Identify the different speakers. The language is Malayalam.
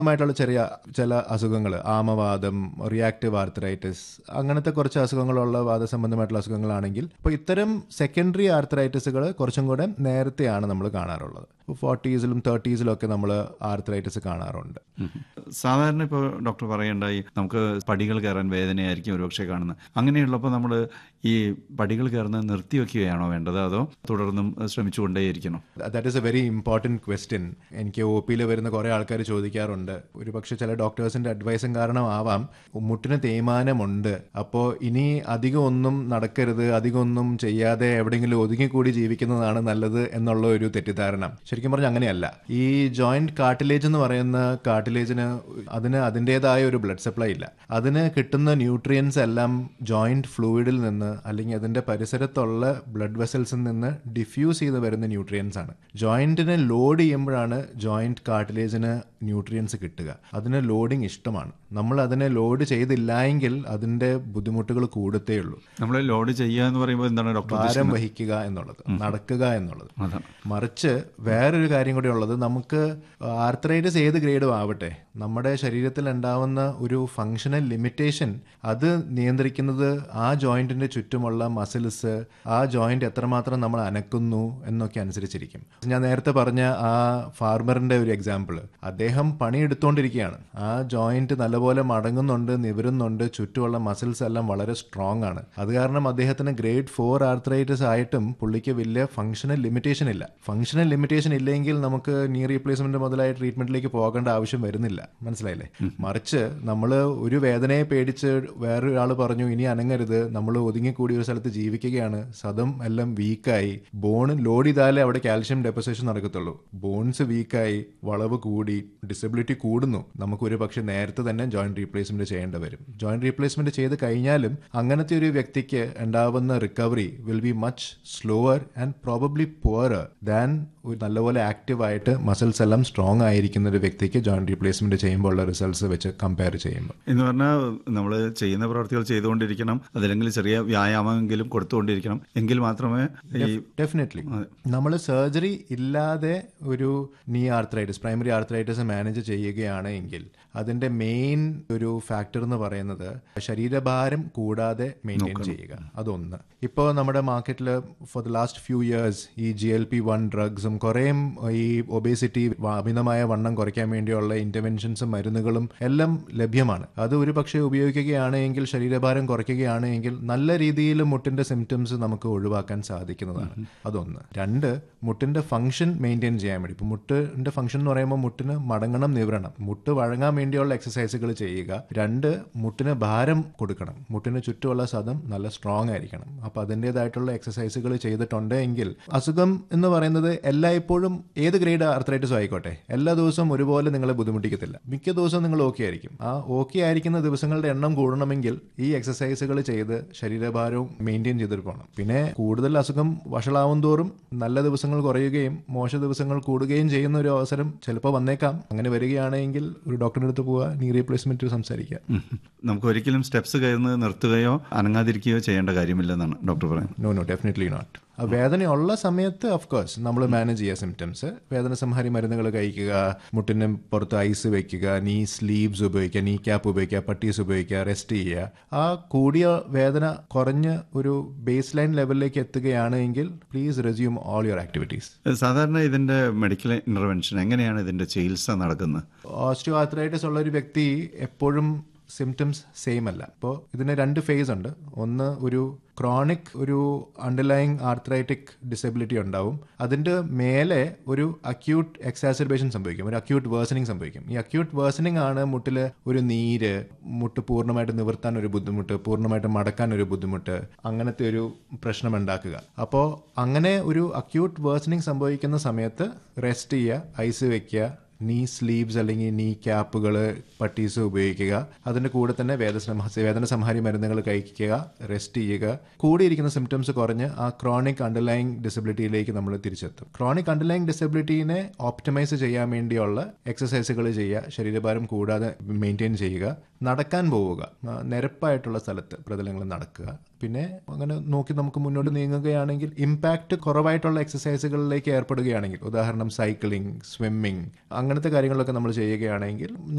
Speaker 1: മായിട്ടുള്ള ചെറിയ ചില അസുഖങ്ങൾ ആമവാദം റിയാക്റ്റീവ് ആർത്രൈറ്റിസ് അങ്ങനത്തെ കുറച്ച് അസുഖങ്ങളുള്ള വാദസംബന്ധമായിട്ടുള്ള അസുഖങ്ങളാണെങ്കിൽ അപ്പോൾ ഇത്തരം സെക്കൻഡറി ആർത്രൈറ്റിസുകൾ കുറച്ചും കൂടെ നേരത്തെയാണ് നമ്മൾ കാണാറുള്ളത് ഫോർട്ടീസിലും തേർട്ടീസിലും ഒക്കെ നമ്മൾ ആർത്രൈറ്റിസ് കാണാറുണ്ട്
Speaker 2: സാധാരണ ഇപ്പോൾ ഡോക്ടർ പറയണ്ടായി നമുക്ക് പടികൾ കയറാൻ വേദനയായിരിക്കും ഒരുപക്ഷെ കാണുന്നത് അങ്ങനെയുള്ളപ്പോൾ നമ്മൾ ഈ പടികൾ കയറുന്നത് നിർത്തിവെക്കുകയാണോ വേണ്ടത് അതോ തുടർന്നും ശ്രമിച്ചുകൊണ്ടേയിരിക്കണോ
Speaker 1: that is a very important question എനിക്ക് ഒ പിയിൽ വരുന്ന കുറേ ആൾക്കാർ ചോദിക്കാറുണ്ട് ഒരു പക്ഷേ ചില ഡോക്ടേഴ്സിന്റെ അഡ്വൈസും കാരണമാവാം മുട്ടിന് തേയ്മാനമുണ്ട് അപ്പോൾ ഇനി അധികം ഒന്നും നടക്കരുത് അധികം ഒന്നും ചെയ്യാതെ എവിടെയെങ്കിലും ഒതുങ്ങിക്കൂടി ജീവിക്കുന്നതാണ് നല്ലത് എന്നുള്ള ഒരു തെറ്റിദ്ധാരണ ശരിക്കും പറഞ്ഞാൽ അങ്ങനെയല്ല ഈ ജോയിന്റ് കാർട്ടിലേജ് എന്ന് പറയുന്ന കാർട്ടിലേജിന് അതിന് അതിൻ്റെതായ ഒരു ബ്ലഡ് സപ്ലൈ ഇല്ല അതിന് കിട്ടുന്ന ന്യൂട്രിയൻസ് എല്ലാം ജോയിന്റ് ഫ്ലൂയിഡിൽ നിന്ന് അല്ലെങ്കിൽ അതിന്റെ പരിസരത്തുള്ള ബ്ലഡ് വെസൽസിൽ നിന്ന് ഡിഫ്യൂസ് ചെയ്ത് വരുന്ന ന്യൂട്രിയൻസ് ആണ് ജോയിന്റിനെ ലോഡ് ചെയ്യുമ്പോഴാണ് ജോയിന്റ് കാർട്ടിലേജിന് ന്യൂട്രിയൻസ് കിട്ടുക അതിന് ലോഡിങ് ഇഷ്ടമാണ് നമ്മൾ അതിനെ ലോഡ് ചെയ്തില്ല എങ്കിൽ അതിന്റെ ബുദ്ധിമുട്ടുകൾ കൂടത്തേ ഉള്ളൂ
Speaker 2: നമ്മൾ ലോഡ് ചെയ്യുക എന്ന് പറയുമ്പോൾ എന്താണ് ഡോക്ടർ
Speaker 1: ഭാരം വഹിക്കുക എന്നുള്ളത് നടക്കുക എന്നുള്ളത്
Speaker 2: അതാണ്
Speaker 1: മറിച്ച് വേറൊരു കാര്യം കൂടി ഉള്ളത് നമുക്ക് ആർത്രൈറ്റിസ് ഏത് ഗ്രേഡും ആവട്ടെ നമ്മുടെ ശരീരത്തിൽ ഉണ്ടാവുന്ന ഒരു ഫങ്ഷണൽ ലിമിറ്റേഷൻ അത് നിയന്ത്രിക്കുന്നത് ആ ജോയിന്റിന്റെ ചുറ്റുമുള്ള മസിൽസ് ആ ജോയിന്റ് എത്രമാത്രം നമ്മൾ അനക്കുന്നു എന്നൊക്കെ അനുസരിച്ചിരിക്കും ഞാൻ നേരത്തെ പറഞ്ഞ ആ ഫാർമറിന്റെ ഒരു എക്സാമ്പിൾ അദ്ദേഹം പണിയെടുത്തുകൊണ്ടിരിക്കുകയാണ് ആ ജോയിന്റ് നല്ലപോലെ മടങ്ങുന്നുണ്ട് നിവരുന്നുണ്ട് ചുറ്റുമുള്ള മസിൽസ് എല്ലാം വളരെ സ്ട്രോങ് ആണ് അത് കാരണം അദ്ദേഹത്തിന് ഗ്രേഡ് ഫോർ ആർത്രൈറ്റിസ് ആയിട്ടും പുള്ളിക്ക് വലിയ ഫങ്ഷണൽ ലിമിറ്റേഷൻ ഇല്ല ഫങ്ഷണൽ ലിമിറ്റേഷൻ ഇല്ലെങ്കിൽ നമുക്ക് നീ റീപ്ലേസ്മെന്റ് മുതലായ ട്രീറ്റ്മെന്റിലേക്ക് പോകേണ്ട ആവശ്യം വരുന്നില്ല മനസ്സിലായില്ലേ മറിച്ച് നമ്മൾ ഒരു വേദനയെ പേടിച്ച് വേറൊരാൾ പറഞ്ഞു ഇനി അനങ്ങരുത് നമ്മൾ ഒതുങ്ങിക്കൂടി ഒരു സ്ഥലത്ത് ജീവിക്കുകയാണ് സദം എല്ലാം വീക്കായി ബോൺ ലോഡ് ചെയ്താലേ അവിടെ കാൽഷ്യം ഡെപ്പോസിഷൻ നടക്കത്തുള്ളൂ ബോൺസ് വീക്കായി വളവ് കൂടി ഡിസബിലിറ്റി കൂടുന്നു നമുക്ക് ഒരു പക്ഷെ നേരത്തെ തന്നെ ജോയിന്റ് റീപ്ലേസ്മെന്റ് ചെയ്യേണ്ടി വരും ജോയിന്റ് റീപ്ലേസ്മെന്റ് ചെയ്ത് കഴിഞ്ഞാലും അങ്ങനത്തെ ഒരു വ്യക്തിക്ക് ഉണ്ടാവുന്ന recovery will be much slower and probably poor than ഒരു നല്ലപോലെ ആക്റ്റീവ് ആയിട്ട് മസിൽസ് എല്ലാം സ്ട്രോങ് ആയിരിക്കുന്ന ഒരു വ്യക്തിക്ക് ജോയിന്റ് റീപ്ലേസ്മെന്റ് ചെയ്യുമ്പോൾ ഉള്ള റിസൾട്ട്സ് വെച്ച് കമ്പയർ ചെയ്യുമ്പോൾ
Speaker 2: എന്ന് പറഞ്ഞാൽ നമ്മൾ ചെയ്യുന്ന പ്രവർത്തികൾ ചെയ്തുകൊണ്ടിരിക്കണം അതല്ലെങ്കിൽ ചെറിയ വ്യായാമമെങ്കിലും കൊടുത്തുകൊണ്ടിരിക്കണം എങ്കിൽ മാത്രമേ ഈ
Speaker 1: ഡെഫിനറ്റ്ലി നമ്മൾ സർജറി ഇല്ലാതെ ഒരു നീ ആർത്രൈറ്റിസ് പ്രൈമറി ആർത്രൈറ്റിസ് മാനേജ് ചെയ്യുകയാണ് എങ്കിൽ അതിന്റെ മെയിൻ ഒരു ഫാക്ടർ എന്ന് പറയുന്നത് ശരീരഭാരം കൂടാതെ മെയിൻറ്റെയിൻ ചെയ്യുക അതൊന്ന് ഇപ്പോൾ നമ്മുടെ മാർക്കറ്റിൽ for the last few years ഈ ജി എൽ പി വൺ ഡ്രഗ്സും കുറേയും ഈ ഒബേസിറ്റി അമിതമായ വണ്ണം കുറയ്ക്കാൻ വേണ്ടിയുള്ള ഇന്റർവെൻഷൻസും മരുന്നുകളും എല്ലാം ലഭ്യമാണ് അത് ഒരു പക്ഷേ ഉപയോഗിക്കുകയാണെങ്കിൽ ശരീരഭാരം കുറയ്ക്കുകയാണെങ്കിൽ നല്ല രീതിയിൽ മുട്ടിന്റെ സിംറ്റംസ് നമുക്ക് ഒഴിവാക്കാൻ സാധിക്കുന്നതാണ് അതൊന്ന് രണ്ട് മുട്ടിന്റെ ഫംഗ്ഷൻ മെയിൻറ്റെയിൻ ചെയ്യാൻ വേണ്ടി ഇപ്പൊ മുട്ടിന്റെ ഫംഗ്ഷൻ എന്ന് പറയുമ്പോൾ മുട്ടിന് മടങ്ങണം നിവരണം മുട്ട് വഴങ്ങാൻ വേണ്ടിയുള്ള എക്സസൈസുകൾ ചെയ്യുക രണ്ട് മുട്ടിന് ഭാരം കൊടുക്കണം മുട്ടിന് ചുറ്റുമുള്ള സദം നല്ല സ്ട്രോങ് ആയിരിക്കണം അപ്പൊ അതിൻ്റെതായിട്ടുള്ള എക്സസൈസുകൾ ചെയ്തിട്ടുണ്ട് എങ്കിൽ അസുഖം എന്ന് പറയുന്നത് എല്ലായ്പ്പോഴും ഏത് ഗ്രേഡ് ആർത്രൈറ്റിസും ആയിക്കോട്ടെ എല്ലാ ദിവസവും ഒരുപോലെ നിങ്ങളെ ബുദ്ധിമുട്ടിക്കത്തില്ല മിക്ക ദിവസവും നിങ്ങൾ ഓക്കെ ആയിരിക്കും ആ ഓക്കെ ആയിരിക്കുന്ന ദിവസങ്ങളുടെ എണ്ണം കൂടണമെങ്കിൽ ഈ എക്സസൈസുകൾ ചെയ്ത് ശരീരഭാരവും മെയിൻറ്റെയിൻ ചെയ്തിട്ട് പോകണം പിന്നെ കൂടുതൽ അസുഖം വഷളാവും തോറും നല്ല ദിവസങ്ങൾ കുറയുകയും മോശ ദിവസങ്ങൾ കൂടുകയും ചെയ്യുന്ന ഒരു അവസരം ചിലപ്പോൾ വന്നേക്കാം അങ്ങനെ വരികയാണെങ്കിൽ ഒരു ഡോക്ടറിന്റെ അടുത്ത് പോവുക നീ റീപ്ലേസ്മെന്റ് സംസാരിക്കുക
Speaker 2: ഉം. നമുക്ക് ഒരിക്കലും സ്റ്റെപ്സ് കയറുന്നത് നിർത്തുകയോ അനങ്ങാതിരിക്കുകയോ ചെയ്യേണ്ട കാര്യമില്ലെന്നാണ് ഡോക്ടർ പറയുന്നത്
Speaker 1: നോ നോ ഡെഫിനറ്റ്ലി നോട്ട് വേദനയുള്ള സമയത്ത് ഓഫ് കോഴ്സ് നമ്മൾ മാനേജ് ചെയ്യുക സിംറ്റംസ് വേദന സംഹാരി മരുന്നുകൾ കഴിക്കുക മുട്ടിന് പുറത്ത് ഐസ് വെക്കുക നീ സ്ലീവ്സ് ഉപയോഗിക്കുക നീ ക്യാപ്പ് ഉപയോഗിക്കുക പട്ടീസ് ഉപയോഗിക്കുക റെസ്റ്റ് ചെയ്യുക ആ കൂടിയ വേദന കുറഞ്ഞ് ഒരു ബേസ് ലൈൻ ലെവലിലേക്ക് എത്തുകയാണ് എങ്കിൽ please resume all your activities
Speaker 2: സാധാരണ ഇതിന്റെ മെഡിക്കൽ ഇന്റർവെൻഷൻ എങ്ങനെയാണ് ഇതിന്റെ ചികിത്സ നടക്കുന്നത്
Speaker 1: ഓസ്റ്റിയോ ആർത്രൈറ്റിസ് ഉള്ള ഒരു വ്യക്തി എപ്പോഴും സിംറ്റംസ് സെയിം അല്ല അപ്പോൾ ഇതിന് രണ്ട് ഫേസ് ഉണ്ട് ഒന്ന് ഒരു ക്രോണിക് ഒരു അണ്ടർലൈങ് ആർത്രൈറ്റിക് ഡിസബിലിറ്റി ഉണ്ടാവും അതിൻ്റെ മേലെ ഒരു അക്യൂട്ട് എക്സാസിർബേഷൻ സംഭവിക്കും ഒരു അക്യൂട്ട് വേഴ്സണിങ് സംഭവിക്കും ഈ അക്യൂട്ട് വേഴ്സണിങ് ആണ് മുട്ടിൽ ഒരു നീര് മുട്ട് പൂർണ്ണമായിട്ട് നിവർത്താൻ ഒരു ബുദ്ധിമുട്ട് പൂർണ്ണമായിട്ട് മടക്കാൻ ഒരു ബുദ്ധിമുട്ട് അങ്ങനത്തെ ഒരു പ്രശ്നം ഉണ്ടാക്കുക അപ്പോൾ അങ്ങനെ ഒരു അക്യൂട്ട് വേഴ്സണിങ് സംഭവിക്കുന്ന സമയത്ത് റെസ്റ്റ് ചെയ്യുക ഐസ് വെക്കുക നീ സ്ലീവ്സ് അല്ലെങ്കിൽ നീ ക്യാപ്പുകൾ പട്ടീസ് ഉപയോഗിക്കുക അതിൻ്റെ കൂടെ തന്നെ വേദന വേദന സംഹാരി മരുന്നുകൾ കഴിക്കുക റെസ്റ്റ് ചെയ്യുക കൂടിയിരിക്കുന്ന സിംറ്റംസ് കുറഞ്ഞ് ആ ക്രോണിക് അണ്ടർലൈങ് ഡിസബിലിറ്റിയിലേക്ക് നമ്മൾ തിരിച്ചെത്തും ക്രോണിക് അണ്ടർലൈങ് ഡിസബിലിറ്റീനെ ഓപ്റ്റിമൈസ് ചെയ്യാൻ വേണ്ടിയുള്ള എക്സസൈസുകൾ ചെയ്യുക ശരീരഭാരം കൂടാതെ മെയിൻറ്റെയിൻ ചെയ്യുക നടക്കാൻ പോവുക ആ, നിരപ്പായിട്ടുള്ള സ്ഥലത്ത് പ്രതലങ്ങൾ നടക്കുക പിന്നെ അങ്ങനെ നോക്കി നമുക്ക് മുന്നോട്ട് നീങ്ങുകയാണെങ്കിൽ ഇമ്പാക്റ്റ് കുറവായിട്ടുള്ള എക്സസൈസുകളിലേക്ക് ഏർപ്പെടുകയാണെങ്കിൽ ഉദാഹരണം സൈക്ലിംഗ് സ്വിമ്മിങ് അങ്ങനെ അങ്ങനത്തെ കാര്യങ്ങളൊക്കെ നമ്മൾ ചെയ്യുകയാണെങ്കിൽ